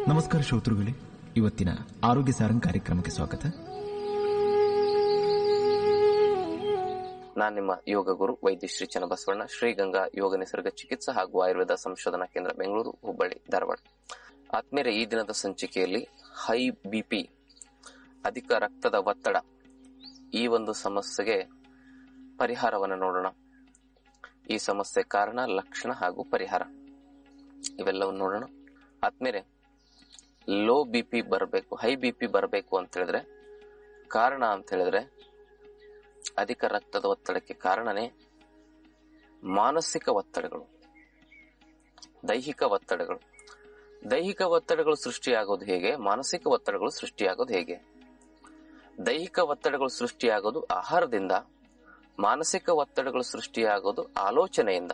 ನಮಸ್ಕಾರ ಶ್ರೋತೃಗಳೇ ಇವತ್ತಿನ ಆರೋಗ್ಯ ಸಾರಂಗ್ ಕಾರ್ಯಕ್ರಮಕ್ಕೆ ಸ್ವಾಗತ ನಾನ್ ನಿಮ್ಮ ಯೋಗ ಗುರು ವೈದ್ಯ ಶ್ರೀ ಚನ್ನಬಸವಣ್ಣ ಶ್ರೀಗಂಗಾ ಯೋಗ ನಿಸರ್ಗ ಚಿಕಿತ್ಸಾ ಹಾಗೂ ಆಯುರ್ವೇದ ಸಂಶೋಧನಾ ಕೇಂದ್ರ ಬೆಂಗಳೂರು ಹುಬ್ಬಳ್ಳಿ ಧಾರವಾಡ ಆತ್ಮೀಯರೇ ಈ ದಿನದ ಸಂಚಿಕೆಯಲ್ಲಿ ಹೈ ಬಿಪಿ ಅಧಿಕ ರಕ್ತದ ಒತ್ತಡ ಈ ಒಂದು ಸಮಸ್ಯೆಗೆ ಪರಿಹಾರವನ್ನು ನೋಡೋಣ ಈ ಸಮಸ್ಯೆ ಕಾರಣ ಲಕ್ಷಣ ಹಾಗೂ ಪರಿಹಾರ ಇವೆಲ್ಲವನ್ನು ನೋಡೋಣ ಆದ್ಮೇಲೆ ಲೋ ಬಿ ಪಿ ಬರಬೇಕು ಹೈ ಬಿ ಪಿ ಬರಬೇಕು ಅಂತ ಹೇಳಿದ್ರೆ ಕಾರಣ ಅಂತ ಹೇಳಿದ್ರೆ ಅಧಿಕ ರಕ್ತದ ಒತ್ತಡಕ್ಕೆ ಕಾರಣನೇ ಮಾನಸಿಕ ಒತ್ತಡಗಳು ದೈಹಿಕ ಒತ್ತಡಗಳು ದೈಹಿಕ ಒತ್ತಡಗಳು ಸೃಷ್ಟಿಯಾಗೋದು ಹೇಗೆ ಮಾನಸಿಕ ಒತ್ತಡಗಳು ಸೃಷ್ಟಿಯಾಗೋದು ಹೇಗೆ ದೈಹಿಕ ಒತ್ತಡಗಳು ಸೃಷ್ಟಿಯಾಗೋದು ಆಹಾರದಿಂದ ಮಾನಸಿಕ ಒತ್ತಡಗಳು ಸೃಷ್ಟಿಯಾಗೋದು ಆಲೋಚನೆಯಿಂದ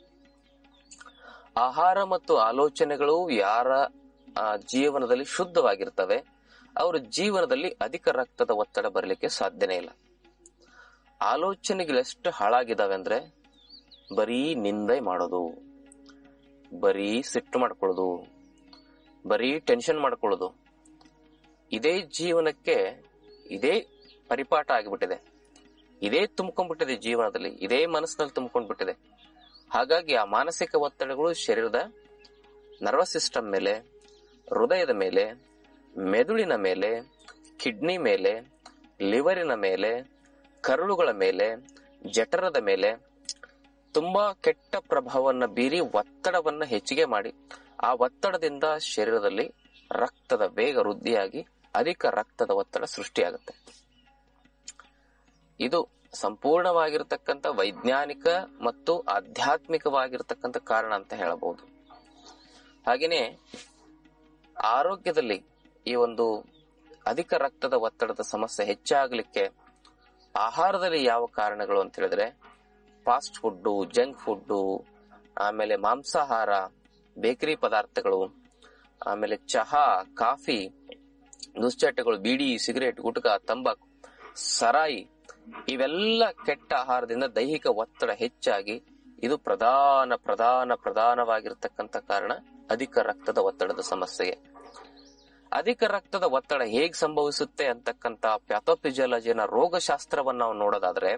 ಆಹಾರ ಮತ್ತು ಆಲೋಚನೆಗಳು ಯಾರ ಆ, ಜೀವನದಲ್ಲಿ ಶುದ್ಧವಾಗಿರ್ತವೆ ಅವರ ಜೀವನದಲ್ಲಿ ಅಧಿಕ ರಕ್ತದ ಒತ್ತಡ ಬರಲಿಕ್ಕೆ ಸಾಧ್ಯನೇ ಇಲ್ಲ ಆಲೋಚನೆಗಳು ಎಷ್ಟು ಹಾಳಾಗಿದಾವೆ ಅಂದ್ರೆ ಬರೀ ನಿಂದೆ ಮಾಡೋದು ಬರೀ ಸಿಟ್ಟು ಮಾಡ್ಕೊಳ್ಳೋದು ಬರೀ ಟೆನ್ಷನ್ ಮಾಡ್ಕೊಳ್ಳೋದು ಇದೇ ಜೀವನಕ್ಕೆ ಇದೇ ಪರಿಪಾಠ ಆಗಿಬಿಟ್ಟಿದೆ ಇದೇ ತುಂಬ್ಕೊಂಡ್ಬಿಟ್ಟಿದೆ ಜೀವನದಲ್ಲಿ ಇದೇ ಮನಸ್ಸಿನಲ್ಲಿ ತುಂಬ್ಕೊಂಡ್ಬಿಟ್ಟಿದೆ ಹಾಗಾಗಿ ಆ ಮಾನಸಿಕ ಒತ್ತಡಗಳು ಶರೀರದ ನರ್ವಸ್ ಸಿಸ್ಟಮ್ ಮೇಲೆ ಹೃದಯದ ಮೇಲೆ ಮೆದುಳಿನ ಮೇಲೆ ಕಿಡ್ನಿ ಮೇಲೆ ಲಿವರಿನ ಮೇಲೆ ಕರುಳುಗಳ ಮೇಲೆ ಜಠರದ ಮೇಲೆ ತುಂಬಾ ಕೆಟ್ಟ ಪ್ರಭಾವವನ್ನು ಬೀರಿ ಒತ್ತಡವನ್ನ ಹೆಚ್ಚಿಗೆ ಮಾಡಿ ಆ ಒತ್ತಡದಿಂದ ಶರೀರದಲ್ಲಿ ರಕ್ತದ ವೇಗ ವೃದ್ಧಿಯಾಗಿ ಅಧಿಕ ರಕ್ತದ ಒತ್ತಡ ಸೃಷ್ಟಿಯಾಗುತ್ತೆ ಇದು ಸಂಪೂರ್ಣವಾಗಿರ್ತಕ್ಕಂಥ ವೈಜ್ಞಾನಿಕ ಮತ್ತು ಆಧ್ಯಾತ್ಮಿಕವಾಗಿರ್ತಕ್ಕಂಥ ಕಾರಣ ಅಂತ ಹೇಳಬಹುದು ಹಾಗೇನೆ ಆರೋಗ್ಯದಲ್ಲಿ ಈ ಒಂದು ಅಧಿಕ ರಕ್ತದ ಒತ್ತಡದ ಸಮಸ್ಯೆ ಹೆಚ್ಚಾಗಲಿಕ್ಕೆ ಆಹಾರದಲ್ಲಿ ಯಾವ ಕಾರಣಗಳು ಅಂತ ಹೇಳಿದ್ರೆ ಫಾಸ್ಟ್ ಫುಡ್ಡು ಜಂಕ್ ಫುಡ್ಡು ಆಮೇಲೆ ಮಾಂಸಾಹಾರ ಬೇಕರಿ ಪದಾರ್ಥಗಳು ಆಮೇಲೆ ಚಹಾ ಕಾಫಿ ದುಶ್ಚಟಗಳು ಬೀಡಿ ಸಿಗರೇಟ್ ಗುಟ್ಕ ತಂಬಾಕು ಸರಾಯಿ ಇವೆಲ್ಲ ಕೆಟ್ಟ ಆಹಾರದಿಂದ ದೈಹಿಕ ಒತ್ತಡ ಹೆಚ್ಚಾಗಿ ಇದು ಪ್ರಧಾನ ಪ್ರಧಾನ ಪ್ರಧಾನವಾಗಿರ್ತಕ್ಕಂಥ ಕಾರಣ ಅಧಿಕ ರಕ್ತದ ಒತ್ತಡದ ಸಮಸ್ಯೆಗೆ ಅಧಿಕ ರಕ್ತದ ಒತ್ತಡ ಹೇಗ್ ಸಂಭವಿಸುತ್ತೆ ಅಂತಕ್ಕಂತ ಪ್ಯಾಥೋಫಿಸಿಯಾಲಜಿನ ರೋಗಶಾಸ್ತ್ರವನ್ನ ನಾವು ನೋಡೋದಾದ್ರೆ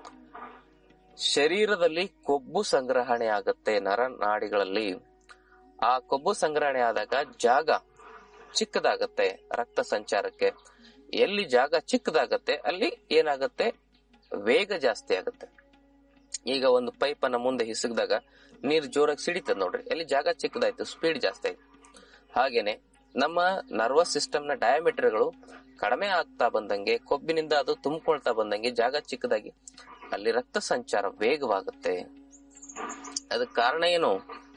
ಶರೀರದಲ್ಲಿ ಕೊಬ್ಬು ಸಂಗ್ರಹಣೆ ಆಗತ್ತೆ ನರನಾಡಿಗಳಲ್ಲಿ ಆ ಕೊಬ್ಬು ಸಂಗ್ರಹಣೆ ಆದಾಗ ಜಾಗ ಚಿಕ್ಕದಾಗತ್ತೆ ರಕ್ತ ಸಂಚಾರಕ್ಕೆ ಎಲ್ಲಿ ಜಾಗ ಚಿಕ್ಕದಾಗತ್ತೆ ಅಲ್ಲಿ ಏನಾಗತ್ತೆ ವೇಗ ಜಾಸ್ತಿ ಆಗುತ್ತೆ ಈಗ ಒಂದು ಪೈಪ್ ಅನ್ನ ಮುಂದೆ ಹಿಸುಕಿದಾಗ ನೀರು ಜೋರಾಗಿ ಸಿಡಿತದ ನೋಡ್ರಿ ಅಲ್ಲಿ ಜಾಗ ಚಿಕ್ಕದಾಯ್ತು ಸ್ಪೀಡ್ ಜಾಸ್ತಿ ಆಯ್ತು ಹಾಗೇನೆ ನಮ್ಮ ನರ್ವಸ್ ಸಿಸ್ಟಮ್ ನ ಡಯಾಮೀಟರ್ಗಳು ಕಡಿಮೆ ಆಗ್ತಾ ಬಂದಂಗೆ ಕೊಬ್ಬಿನಿಂದ ಅದು ತುಂಬಿಕೊಳ್ತಾ ಬಂದಂಗೆ ಜಾಗ ಚಿಕ್ಕದಾಗಿ ಅಲ್ಲಿ ರಕ್ತ ಸಂಚಾರ ವೇಗವಾಗುತ್ತೆ ಅದಕ್ಕೆ ಕಾರಣ ಏನು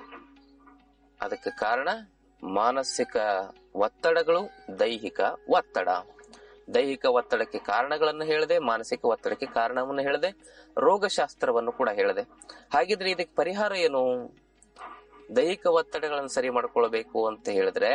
ಅದಕ್ಕೆ ಕಾರಣ ಮಾನಸಿಕ ಒತ್ತಡಗಳು ದೈಹಿಕ ಒತ್ತಡ ದೈಹಿಕ ಒತ್ತಡಕ್ಕೆ ಕಾರಣಗಳನ್ನು ಹೇಳಿದೆ ಮಾನಸಿಕ ಒತ್ತಡಕ್ಕೆ ಕಾರಣವನ್ನು ಹೇಳಿದೆ ರೋಗಶಾಸ್ತ್ರವನ್ನು ಕೂಡ ಹೇಳಿದೆ ಹಾಗಿದ್ರೆ ಇದಕ್ಕೆ ಪರಿಹಾರ ಏನು ದೈಹಿಕ ಒತ್ತಡಗಳನ್ನು ಸರಿ ಮಾಡ್ಕೊಳ್ಬೇಕು ಅಂತ ಹೇಳಿದ್ರೆ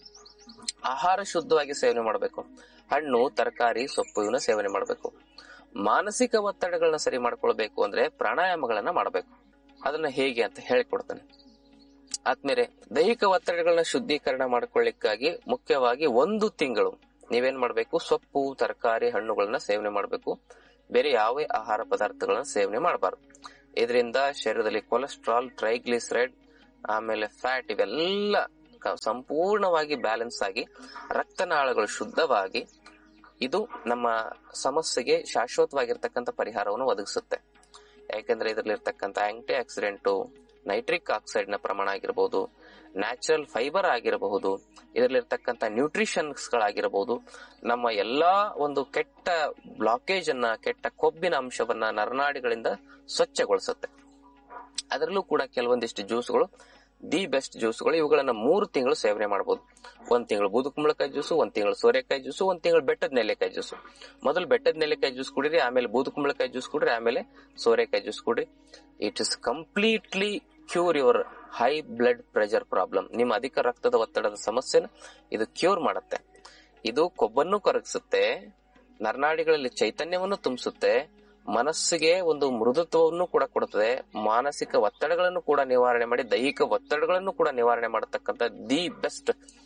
ಆಹಾರ ಶುದ್ಧವಾಗಿ ಸೇವನೆ ಮಾಡಬೇಕು ಹಣ್ಣು ತರಕಾರಿ ಸೊಪ್ಪು ಇವನ್ನ ಸೇವನೆ ಮಾಡಬೇಕು ಮಾನಸಿಕ ಒತ್ತಡಗಳನ್ನ ಸರಿ ಮಾಡ್ಕೊಳ್ಬೇಕು ಅಂದ್ರೆ ಪ್ರಾಣಾಯಾಮಗಳನ್ನ ಮಾಡಬೇಕು ಅದನ್ನ ಹೇಗೆ ಅಂತ ಹೇಳಿಕೊಡ್ತಾನೆ ಆದ್ಮೇಲೆ ದೈಹಿಕ ಒತ್ತಡಗಳನ್ನ ಶುದ್ಧೀಕರಣ ಮಾಡ್ಕೊಳ್ಳಿಕ್ಕಾಗಿ ಮುಖ್ಯವಾಗಿ ಒಂದು ತಿಂಗಳು ನೀವೇನ್ ಮಾಡ್ಬೇಕು ಸೊಪ್ಪು ತರಕಾರಿ ಹಣ್ಣುಗಳನ್ನ ಸೇವನೆ ಮಾಡಬೇಕು ಬೇರೆ ಯಾವ ಆಹಾರ ಪದಾರ್ಥಗಳನ್ನ ಸೇವನೆ ಮಾಡಬಾರ್ದು ಇದರಿಂದ ಶರೀರದಲ್ಲಿ ಕೊಲೆಸ್ಟ್ರಾಲ್ ಟ್ರೈಗ್ಲಿಸರೈಡ್ ಆಮೇಲೆ ಫ್ಯಾಟ್ ಇವೆಲ್ಲ ಕ- ಸಂಪೂರ್ಣವಾಗಿ ಬ್ಯಾಲೆನ್ಸ್ ಆಗಿ ರಕ್ತನಾಳಗಳು ಶುದ್ಧವಾಗಿ ಇದು ನಮ್ಮ ಸಮಸ್ಯೆಗೆ ಶಾಶ್ವತವಾಗಿರ್ತಕ್ಕಂಥ ಪರಿಹಾರವನ್ನು ಒದಗಿಸುತ್ತೆ ಯಾಕೆಂದ್ರೆ ಇದರಲ್ಲಿರ್ತಕ್ಕಂಥ ಆಂಟಿ ಆಕ್ಸಿಡೆಂಟು ನೈಟ್ರಿಕ್ ಆಕ್ಸೈಡ್ ನ ಪ್ರಮಾಣ ಆಗಿರಬಹುದು ನ್ಯಾಚುರಲ್ ಫೈಬರ್ ಆಗಿರಬಹುದು ಇದರಲ್ಲಿರ್ತಕ್ಕಂಥ ನ್ಯೂಟ್ರಿಷನ್ಸ್ ಗಳಾಗಿರಬಹುದು ನಮ್ಮ ಎಲ್ಲಾ ಒಂದು ಕೆಟ್ಟ ಬ್ಲಾಕೇಜ್ ಅನ್ನ ಕೆಟ್ಟ ಕೊಬ್ಬಿನ ಅಂಶವನ್ನ ನರನಾಡಿಗಳಿಂದ ಸ್ವಚ್ಛಗೊಳಿಸುತ್ತೆ ಅದರಲ್ಲೂ ಕೂಡ ಕೆಲವೊಂದಿಷ್ಟು ಜ್ಯೂಸ್ಗಳು ದಿ ಬೆಸ್ಟ್ ಜ್ಯೂಸ್ಗಳು ಇವುಗಳನ್ನ ಮೂರು ತಿಂಗಳು ಸೇವನೆ ಮಾಡಬಹುದು ಒಂದ್ ತಿಂಗಳು ಬೂದುಕುಂಬಳಕಾಯಿ ಜ್ಯೂಸು ಒಂದ್ ತಿಂಗಳು ಸೋರೆಕಾಯಿ ಜ್ಯೂಸು ಒಂದ್ ತಿಂಗಳು ಬೆಟ್ಟದ ನೆಲೆಕಾಯಿ ಜ್ಯೂಸು ಮೊದಲು ಬೆಟ್ಟದ ನೆಲೆಕಾಯಿ ಜ್ಯೂಸ್ ಕುಡಿರಿ ಆಮೇಲೆ ಬೂದುಕುಂಬಳಕಾಯಿ ಜ್ಯೂಸ್ ಕುಡ್ರಿ ಆಮೇಲೆ ಸೋರೆಕಾಯಿ ಜ್ಯೂಸ್ ಕುಡ್ರಿ it is completely cure your high blood pressure problem ನಿಮ್ಮ ಅಧಿಕ ರಕ್ತದ ಒತ್ತಡದ ಸಮಸ್ಯೆನ ಇದು ಕ್ಯೂರ್ ಮಾಡುತ್ತೆ ಇದು ಕೊಬ್ಬನ್ನು ಕರಗಿಸುತ್ತೆ ನರನಾಡಿಗಳಲ್ಲಿ ಚೈತನ್ಯವನ್ನು ತುಂಬಿಸುತ್ತೆ ಮನಸ್ಸಿಗೆ ಒಂದು ಮೃದುತ್ವವನ್ನು ಕೂಡ ಕೊಡುತ್ತದೆ ಮಾನಸಿಕ ಒತ್ತಡಗಳನ್ನು ಕೂಡ ನಿವಾರಣೆ ಮಾಡಿ ದೈಹಿಕ ಒತ್ತಡಗಳನ್ನು ಕೂಡ ನಿವಾರಣೆ ಮಾಡತಕ್ಕಂತ ದಿ ಬೆಸ್ಟ್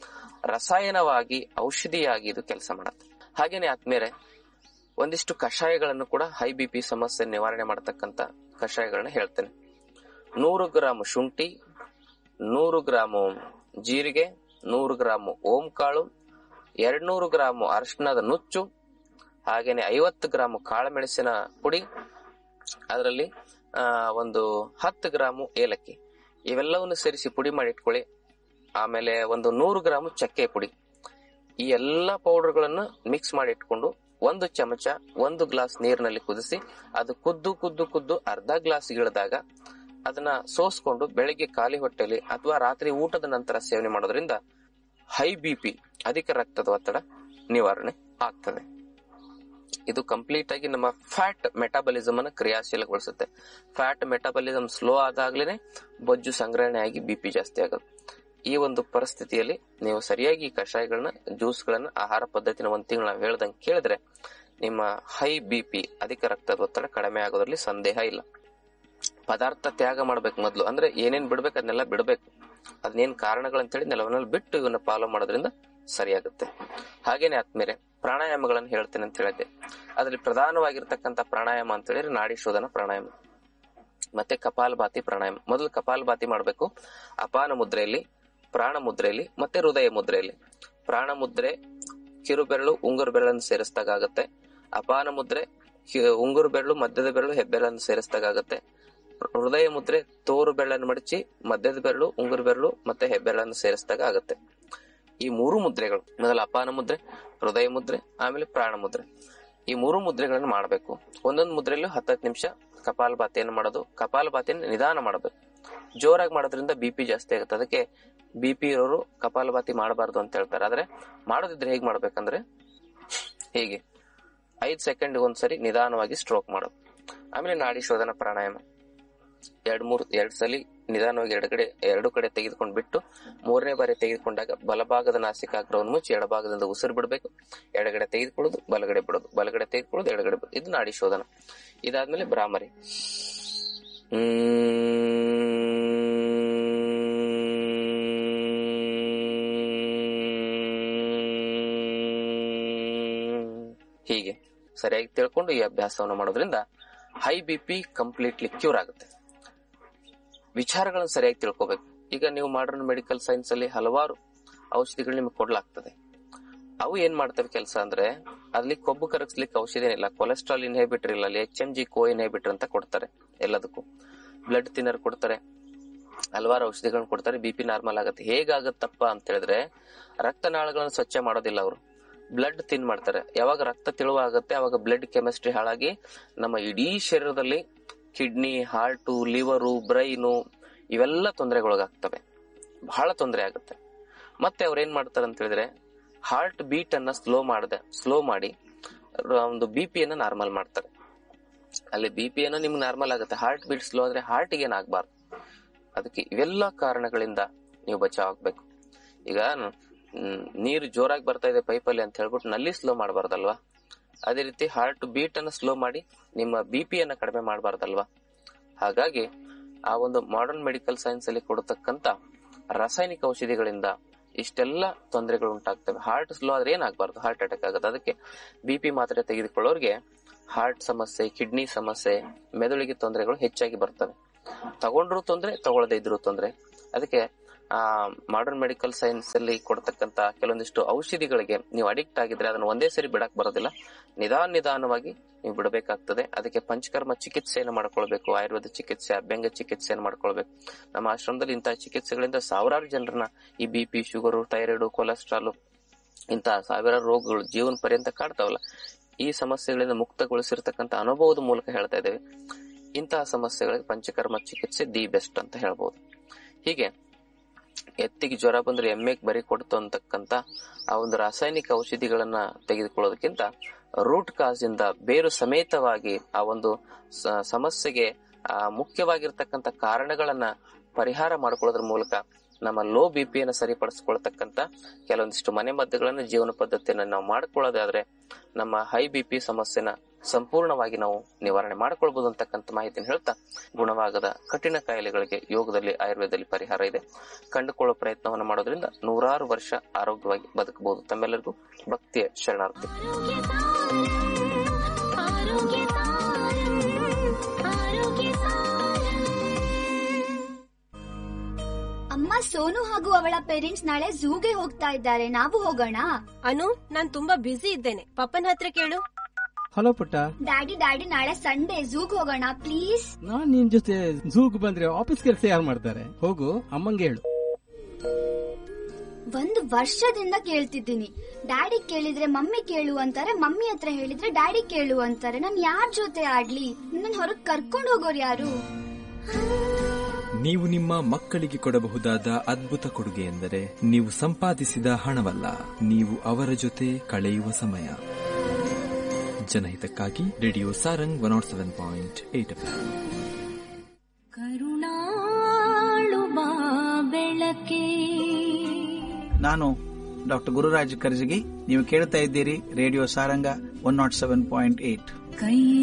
ರಸಾಯನವಾಗಿ ಔಷಧಿಯಾಗಿ ಇದು ಕೆಲಸ ಮಾಡುತ್ತೆ ಹಾಗೇನೆ ಆದ್ಮೇಲೆ ಒಂದಿಷ್ಟು ಕಷಾಯಗಳನ್ನು ಕೂಡ ಹೈ ಬಿ ಪಿ ಸಮಸ್ಯೆ ನಿವಾರಣೆ ಮಾಡತಕ್ಕಂತ ಕಷಾಯಗಳನ್ನ ಹೇಳ್ತೇನೆ ನೂರು ಗ್ರಾಮ್ ಶುಂಠಿ ನೂರು ಗ್ರಾಮು ಜೀರಿಗೆ ನೂರು ಗ್ರಾಮು ಓಂ ಕಾಳು ಎರಡ್ನೂರು ಗ್ರಾಮು ಅರಿಶಿಣದ ನುಚ್ಚು ಹಾಗೇನೆ ಐವತ್ತು ಗ್ರಾಮು ಕಾಳುಮೆಣಸಿನ ಪುಡಿ ಅದರಲ್ಲಿ ಆ, ಒಂದು ಹತ್ತು ಗ್ರಾಮು ಏಲಕ್ಕಿ ಇವೆಲ್ಲವನ್ನು ಸೇರಿಸಿ ಪುಡಿ ಮಾಡಿ ಇಟ್ಕೊಳ್ಳಿ ಆಮೇಲೆ ಒಂದು ನೂರು ಗ್ರಾಮು ಚಕ್ಕೆ ಪುಡಿ ಈ ಎಲ್ಲಾ ಪೌಡರ್ಗಳನ್ನು ಮಿಕ್ಸ್ ಮಾಡಿ ಇಟ್ಕೊಂಡು ಒಂದು ಚಮಚ ಒಂದು ಗ್ಲಾಸ್ ನೀರಿನಲ್ಲಿ ಕುದಿಸಿ ಅದು ಕುದ್ದು ಕುದ್ದು ಕುದ್ದು ಅರ್ಧ ಗ್ಲಾಸ್ ಇಳಿದಾಗ ಅದನ್ನ ಸೋಸ್ಕೊಂಡು ಬೆಳಿಗ್ಗೆ ಖಾಲಿ ಹೊಟ್ಟೆಲಿ ಅಥವಾ ರಾತ್ರಿ ಊಟದ ನಂತರ ಸೇವನೆ ಮಾಡೋದ್ರಿಂದ ಹೈ ಬಿ ಪಿ ಅಧಿಕ ರಕ್ತದ ಒತ್ತಡ ನಿವಾರಣೆ ಆಗ್ತದೆ ಇದು ಕಂಪ್ಲೀಟ್ ಆಗಿ ನಮ್ಮ ಫ್ಯಾಟ್ ಮೆಟಾಬಲಿಸಮ್ ಅನ್ನು ಕ್ರಿಯಾಶೀಲಗೊಳಿಸುತ್ತೆ ಫ್ಯಾಟ್ ಮೆಟಾಬಲಿಸಮ್ ಸ್ಲೋ ಆದಾಗ್ಲೇನೆ ಬೊಜ್ಜು ಸಂಗ್ರಹಣೆ ಆಗಿ ಬಿಪಿ ಜಾಸ್ತಿ ಆಗೋದು ಈ ಒಂದು ಪರಿಸ್ಥಿತಿಯಲ್ಲಿ ನೀವು ಸರಿಯಾಗಿ ಈ ಕಷಾಯಗಳನ್ನ ಜ್ಯೂಸ್ಗಳನ್ನ ಆಹಾರ ಪದ್ಧತಿನ ಒಂದ್ ತಿಂಗಳು ನಾವು ಹೇಳ್ದಂಗೆ ಕೇಳಿದ್ರೆ ನಿಮ್ಮ ಹೈ ಬಿ ಪಿ ಅಧಿಕ ರಕ್ತದ ಒತ್ತಡ ಕಡಿಮೆ ಆಗೋದ್ರಲ್ಲಿ ಸಂದೇಹ ಇಲ್ಲ ಪದಾರ್ಥ ತ್ಯಾಗ ಮಾಡ್ಬೇಕು ಮೊದ್ಲು ಅಂದ್ರೆ ಏನೇನ್ ಬಿಡ್ಬೇಕು ಅದನ್ನೆಲ್ಲ ಬಿಡ್ಬೇಕು ಅದನ್ನೇನ್ ಕಾರಣಗಳಂತೇಳಿ ನೆಲವನ್ನಲ್ಲಿ ಬಿಟ್ಟು ಇವನ್ನ ಫಾಲೋ ಮಾಡೋದ್ರಿಂದ ಸರಿಯಾಗುತ್ತೆ ಹಾಗೇನೆ ಆದ್ಮೇಲೆ ಪ್ರಾಣಾಯಾಮಗಳನ್ನು ಹೇಳ್ತೇನೆ ಅಂತ ಹೇಳಿದ್ದೆ ಅದ್ರಲ್ಲಿ ಪ್ರಧಾನವಾಗಿರ್ತಕ್ಕಂಥ ಪ್ರಾಣಾಯಾಮ ಅಂತ ಹೇಳಿದ್ರೆ ನಾಡಿ ಶೋಧನ ಪ್ರಾಣಾಯಾಮ ಮತ್ತೆ ಕಪಾಲಭಾತಿ ಪ್ರಾಣಾಯಾಮ ಮೊದಲು ಕಪಾಲಭಾತಿ ಮಾಡಬೇಕು ಅಪಾನ ಮುದ್ರೆಯಲ್ಲಿ ಪ್ರಾಣ ಮುದ್ರೆಯಲ್ಲಿ ಮತ್ತೆ ಹೃದಯ ಮುದ್ರೆಯಲ್ಲಿ ಪ್ರಾಣ ಮುದ್ರೆ ಕಿರು ಬೆರಳು ಉಂಗುರು ಬೆರಳನ್ನು ಸೇರಿಸಿದಾಗ ಆಗುತ್ತೆ ಅಪಾನ ಮುದ್ರೆ ಕಿ- ಉಂಗುರು ಬೆರಳು ಮಧ್ಯದ ಬೆರಳು ಹೆಬ್ಬೆರಳನ್ನು ಸೇರಿಸಿದಾಗ ಆಗುತ್ತೆ ಹೃದಯ ಮುದ್ರೆ ತೋರು ಬೆರಳನ್ನು ಮಡಚಿ ಮಧ್ಯದ ಬೆರಳು ಉಂಗುರು ಬೆರಳು ಮತ್ತೆ ಹೆಬ್ಬೆರಳನ್ನು ಸೇರಿಸಿದಾಗ ಆಗುತ್ತೆ ಈ ಮೂರು ಮುದ್ರೆಗಳು ಮೊದಲ ಅಪಾನ ಮುದ್ರೆ ಹೃದಯ ಮುದ್ರೆ ಆಮೇಲೆ ಪ್ರಾಣ ಮುದ್ರೆ ಈ ಮೂರು ಮುದ್ರೆಗಳನ್ನು ಮಾಡಬೇಕು ಒಂದೊಂದು ಮುದ್ರೆಯಲ್ಲೂ ಹತ್ತತ್ತು ನಿಮಿಷ ಕಪಾಲಭಾತಿಯನ್ನು ಮಾಡೋದು ಕಪಾಲಭಾತಿಯನ್ನು ನಿಧಾನ ಮಾಡಬೇಕು ಜೋರಾಗಿ ಮಾಡೋದ್ರಿಂದ ಬಿ ಪಿ ಜಾಸ್ತಿ ಆಗುತ್ತೆ ಅದಕ್ಕೆ ಬಿ ಪಿ ಇರೋರು ಕಪಾಲಭಾತಿ ಮಾಡಬಾರ್ದು ಅಂತ ಹೇಳ್ತಾರೆ ಆದ್ರೆ ಮಾಡೋದಿದ್ರೆ ಹೇಗ್ ಮಾಡ್ಬೇಕಂದ್ರೆ ಹೀಗೆ ಐದ್ ಸೆಕೆಂಡ್ ಒಂದ್ಸರಿ ನಿಧಾನವಾಗಿ ಸ್ಟ್ರೋಕ್ ಮಾಡೋದು ಆಮೇಲೆ ನಾಡಿ ಶೋಧನ ಪ್ರಾಣಾಯಾಮ ಎರಡ್ ಮೂರ್ ಎರಡ್ ಸಲಿ ನಿಧಾನವಾಗಿ ಎರಡು ಕಡೆ ಎರಡು ಕಡೆ ತೆಗೆದುಕೊಂಡು ಬಿಟ್ಟು ಮೂರನೇ ಬಾರಿ ತೆಗೆದುಕೊಂಡಾಗ ಬಲಭಾಗದ ನಾಸಿಕಾಗ್ರವನ್ನು ಮುಚ್ಚಿ ಎಡಭಾಗದಿಂದ ಉಸಿರು ಬಿಡಬೇಕು ಎಡಗಡೆ ತೆಗೆದುಕೊಳ್ಳೋದು ಬಲಗಡೆ ಬಿಡೋದು ಬಲಗಡೆ ತೆಗೆದುಕೊಳ್ಳೋದು ಎಡಗಡೆ ಬಿಡೋದು ಇದು ನಾಡಿ ಶೋಧನ ಇದಾದ್ಮೇಲೆ ಭ್ರಾಮರಿ ಹೀಗೆ ಸರಿಯಾಗಿ ತಿಳ್ಕೊಂಡು ಈ ಅಭ್ಯಾಸವನ್ನು ಮಾಡೋದ್ರಿಂದ high B P completely cure ಆಗುತ್ತೆ ವಿಚಾರಗಳನ್ನು ಸರಿಯಾಗಿ ತಿಳ್ಕೊಬೇಕು ಈಗ ನೀವು ಮಾಡರ್ನ್ ಮೆಡಿಕಲ್ ಸೈನ್ಸ್ ಅಲ್ಲಿ ಹಲವಾರು ಔಷಧಿಗಳು ನಿಮಗೆ ಕೊಡ್ಲಾಗ್ತದೆ ಅವು ಏನ್ ಮಾಡ್ತವೆ ಕೆಲಸ ಅಂದ್ರೆ ಅಲ್ಲಿ ಕೊಬ್ಬು ಕರಗಿಸ್ಲಿಕ್ಕೆ ಔಷಧಿ ಏನಿಲ್ಲ ಕೊಲೆಸ್ಟ್ರಾಲ್ ಇನ್ಹಿಬಿಟರ್ ಇಲ್ಲ ಅಲ್ಲಿ H M G co inhibitor ಅಂತ ಕೊಡ್ತಾರೆ ಎಲ್ಲದಕ್ಕೂ ಬ್ಲಡ್ ತಿನ್ನರ್ ಕೊಡ್ತಾರೆ ಹಲವಾರು ಔಷಧಿಗಳನ್ನ ಕೊಡ್ತಾರೆ ಬಿ ಪಿ ನಾರ್ಮಲ್ ಆಗುತ್ತೆ ಹೇಗಾಗತ್ತಪ್ಪ ಅಂತ ಹೇಳಿದ್ರೆ ರಕ್ತನಾಳಗಳನ್ನು ಸ್ವಚ್ಛ ಮಾಡೋದಿಲ್ಲ ಅವರು ಬ್ಲಡ್ ತಿನ್ ಮಾಡ್ತಾರೆ ಯಾವಾಗ ರಕ್ತ ತಿಳುವಾಗುತ್ತೆ ಅವಾಗ ಬ್ಲಡ್ ಕೆಮಿಸ್ಟ್ರಿ ಹಾಳಾಗಿ ನಮ್ಮ ಇಡೀ ಶರೀರದಲ್ಲಿ ಕಿಡ್ನಿ ಹಾರ್ಟು ಲಿವರು ಬ್ರೈನು ಇವೆಲ್ಲ ತೊಂದರೆಗೊಳಗಾಗ್ತವೆ ಬಹಳ ತೊಂದರೆ ಆಗುತ್ತೆ ಮತ್ತೆ ಅವ್ರು ಏನ್ ಮಾಡ್ತಾರೆ ಅಂತ ಹೇಳಿದ್ರೆ ಹಾರ್ಟ್ ಬೀಟ್ ಅನ್ನ ಸ್ಲೋ ಮಾಡದೆ ಸ್ಲೋ ಮಾಡಿ ರ- ಒಂದು ಬಿ ಪಿ ಅನ್ನ ನಾರ್ಮಲ್ ಮಾಡ್ತಾರೆ ಅಲ್ಲಿ ಬಿ ಪಿ ಅನ್ನ ನಿಮ್ಗೆ ನಾರ್ಮಲ್ ಆಗುತ್ತೆ ಹಾರ್ಟ್ ಬೀಟ್ ಸ್ಲೋ ಆದ್ರೆ ಹಾರ್ಟ್ ಏನಾಗಬಾರ್ದು ಅದಕ್ಕೆ ಇವೆಲ್ಲ ಕಾರಣಗಳಿಂದ ನೀವು ಬಚಾವ್ ಆಗ್ಬೇಕು ಈಗ ಮ್, ನೀರು ಜೋರಾಗಿ ಬರ್ತಾ ಇದೆ ಪೈಪಲ್ಲಿ ಅಂತ ಹೇಳ್ಬಿಟ್ಟು ನಲ್ಲಿ ಸ್ಲೋ ಮಾಡಬಾರ್ದಲ್ವಾ ಅದೇ ರೀತಿ ಹಾರ್ಟ್ ಬೀಟ್ ಅನ್ನ ಸ್ಲೋ ಮಾಡಿ ನಿಮ್ಮ ಬಿ ಪಿ ಅನ್ನ ಕಡಿಮೆ ಮಾಡಬಾರ್ದಲ್ವಾ ಹಾಗಾಗಿ ಆ ಒಂದು ಮಾಡರ್ನ್ ಮೆಡಿಕಲ್ ಸೈನ್ಸ್ ಅಲ್ಲಿ ಕೊಡತಕ್ಕಂತ ರಾಸಾಯನಿಕ ಔಷಧಿಗಳಿಂದ ಇಷ್ಟೆಲ್ಲ ತೊಂದರೆಗಳು ಉಂಟಾಗ್ತವೆ ಹಾರ್ಟ್ ಸ್ಲೋ ಆದ್ರೆ ಏನಾಗಬಾರ್ದು ಹಾರ್ಟ್ ಅಟ್ಯಾಕ್ ಆಗುತ್ತೆ ಅದಕ್ಕೆ ಬಿ ಪಿ ಮಾತ್ರೆ ತೆಗೆದುಕೊಳ್ಳೋರಿಗೆ ಹಾರ್ಟ್ ಸಮಸ್ಯೆ ಕಿಡ್ನಿ ಸಮಸ್ಯೆ ಮೆದುಳಿಗೆ ತೊಂದರೆಗಳು ಹೆಚ್ಚಾಗಿ ಬರ್ತವೆ ತಗೊಂಡ್ರು ತೊಂದ್ರೆ ತಗೊಳ್ಳದೇ ಇದ್ರು ತೊಂದ್ರೆ ಅದಕ್ಕೆ ಆ ಮಾಡರ್ನ್ ಮೆಡಿಕಲ್ ಸೈನ್ಸ್ ಅಲ್ಲಿ ಕೊಡ್ತಕ್ಕಂತ ಕೆಲವೊಂದಿಷ್ಟು ಔಷಧಿಗಳಿಗೆ ನೀವು ಅಡಿಕ್ಟ್ ಆಗಿದ್ರೆ ಅದನ್ನ ಒಂದೇ ಸರಿ ಬಿಡಕ್ ಬರೋದಿಲ್ಲ ನಿಧಾನ ನಿಧಾನವಾಗಿ ನೀವು ಬಿಡಬೇಕಾಗ್ತದೆ ಅದಕ್ಕೆ ಪಂಚಕರ್ಮ ಚಿಕಿತ್ಸೆಯನ್ನು ಮಾಡ್ಕೊಳ್ಬೇಕು ಆಯುರ್ವೇದ ಚಿಕಿತ್ಸೆ ಅಭ್ಯಂಗ ಚಿಕಿತ್ಸೆಯನ್ನು ಮಾಡ್ಕೊಳ್ಬೇಕು ನಮ್ಮ ಆಶ್ರಮದಲ್ಲಿ ಇಂತಹ ಚಿಕಿತ್ಸೆಗಳಿಂದ ಸಾವಿರಾರು ಜನರನ್ನ ಈ B P sugar thyroid cholesterol ಇಂತಹ ಸಾವಿರಾರು ರೋಗಗಳು ಜೀವನ ಪರ್ಯಂತ ಕಾಡ್ತಾವಲ್ಲ ಈ ಸಮಸ್ಯೆಗಳಿಂದ ಮುಕ್ತಗೊಳಿಸಿರ್ತಕ್ಕಂಥ ಅನುಭವದ ಮೂಲಕ ಹೇಳ್ತಾ ಇದ್ದೇವೆ ಇಂತಹ ಸಮಸ್ಯೆಗಳಿಗೆ ಪಂಚಕರ್ಮ ಚಿಕಿತ್ಸೆ ದಿ ಬೆಸ್ಟ್ ಅಂತ ಹೇಳ್ಬೋದು ಹೀಗೆ ಎತ್ತಿಗೆ ಜ್ವರ ಬಂದ್ರೆ ಎಮ್ಮೆಗೆ ಬರಿ ಕೊಡ್ತು ಅಂತಕ್ಕಂತ ಆ ಒಂದು ರಾಸಾಯನಿಕ ಔಷಧಿಗಳನ್ನ ತೆಗೆದುಕೊಳ್ಳೋದಕ್ಕಿಂತ ರೂಟ್ ಕಾಸ್ ಇಂದ ಬೇರು ಸಮೇತವಾಗಿ ಆ ಒಂದು ಸ- ಸಮಸ್ಯೆಗೆ ಆ ಮುಖ್ಯವಾಗಿರ್ತಕ್ಕಂಥ ಕಾರಣಗಳನ್ನ ಪರಿಹಾರ ಮಾಡ್ಕೊಳ್ಳೋದ್ರ ಮೂಲಕ ನಮ್ಮ ಲೋ ಬಿ ಪಿಯನ್ನು ಸರಿಪಡಿಸ್ಕೊಳ್ತಕ್ಕಂತ ಕೆಲವೊಂದಿಷ್ಟು ಮನೆ ಮದ್ದುಗಳನ್ನ ಜೀವನ ಪದ್ಧತಿಯನ್ನ ನಾವು ಮಾಡ್ಕೊಳ್ಳೋದಾದ್ರೆ ನಮ್ಮ ಹೈ ಬಿ ಪಿ ಸಮಸ್ಯೆನ ಸಂಪೂರ್ಣವಾಗಿ ನಾವು ನಿವಾರಣೆ ಮಾಡ್ಕೊಳ್ಬಹುದು ಅಂತಕ್ಕಂಥ ಮಾಹಿತಿಯನ್ನು ಹೇಳ್ತಾ ಗುಣವಾಗದ ಕಠಿಣ ಕಾಯಿಲೆಗಳಿಗೆ ಯೋಗದಲ್ಲಿ ಆಯುರ್ವೇದದಲ್ಲಿ ಪರಿಹಾರ ಇದೆ ಕಂಡುಕೊಳ್ಳೋ ಪ್ರಯತ್ನವನ್ನು ಮಾಡೋದ್ರಿಂದ ನೂರಾರು ವರ್ಷ ಆರೋಗ್ಯವಾಗಿ ಬದುಕಬಹುದು ತಮ್ಮೆಲ್ಲರಿಗೂ ಭಕ್ತಿಯ ಶರಣಾರ್ಥಿ ಆರೋಗ್ಯ ಆರೋಗ್ಯ ಅಮ್ಮ ಸೋನು ಹಾಗೂ ಅವಳ ಪೇರೆಂಟ್ಸ್ ನಾಳೆ ಝೂಗೆ ಹೋಗ್ತಾ ಇದ್ದಾರೆ ನಾವು ಹೋಗೋಣ ಅನು ನಾನ್ ತುಂಬಾ ಬ್ಯುಸಿ ಇದ್ದೇನೆ ಪಪ್ಪನ ಹತ್ರ ಕೇಳು ಹಲೋ ಪುಟ್ಟ ಡ್ಯಾಡಿ ಡ್ಯಾಡಿ ನಾಳೆ ಸಂಡೇ ಝೂಗ್ ಹೋಗೋಣ ಪ್ಲೀಸ್ ನಾನ್ ನಿನ್ ಜೊತೆ ಝೂಗ್ ಬಂದ್ರೆ ಆಫೀಸ್ ಕೆಲಸ ಯಾರು ಮಾಡ್ತಾರೆ ಹೋಗು ಅಮ್ಮಂಗೆ ಹೇಳು ಒಂದು ವರ್ಷದಿಂದ ಕೇಳ್ತಿದ್ದೀನಿ ಡ್ಯಾಡಿ ಕೇಳಿದ್ರೆ ಮಮ್ಮಿ ಕೇಳು ಅಂತಾರೆ ಮಮ್ಮಿ ಹತ್ರ ಹೇಳಿದ್ರೆ ಡ್ಯಾಡಿ ಕೇಳು ಅಂತಾರೆ ನಾನ್ ಯಾರ್ ಜೊತೆ ಆಡ್ಲಿ ನನ್ ಹೊರಗ್ ಕರ್ಕೊಂಡ್ ಹೋಗೋರು ಯಾರು ನೀವು ನಿಮ್ಮ ಮಕ್ಕಳಿಗೆ ಕೊಡಬಹುದಾದ ಅದ್ಭುತ ಕೊಡುಗೆ ಎಂದರೆ ನೀವು ಸಂಪಾದಿಸಿದ ಹಣವಲ್ಲ ನೀವು ಅವರ ಜೊತೆ ಕಳೆಯುವ ಸಮಯ ಜನಹಿತಕ್ಕಾಗಿ radio Sarang one nought seven point eight F ಕರುಣಾಳು ಬಾ ಬೆಳಕೆ ನಾನು ಡಾಕ್ಟರ್ ಗುರುರಾಜ್ ಕರ್ಜಗಿ ನೀವು ಕೇಳ್ತಾ ಇದ್ದೀರಿ radio Saranga one nought seven point eight ಕೈ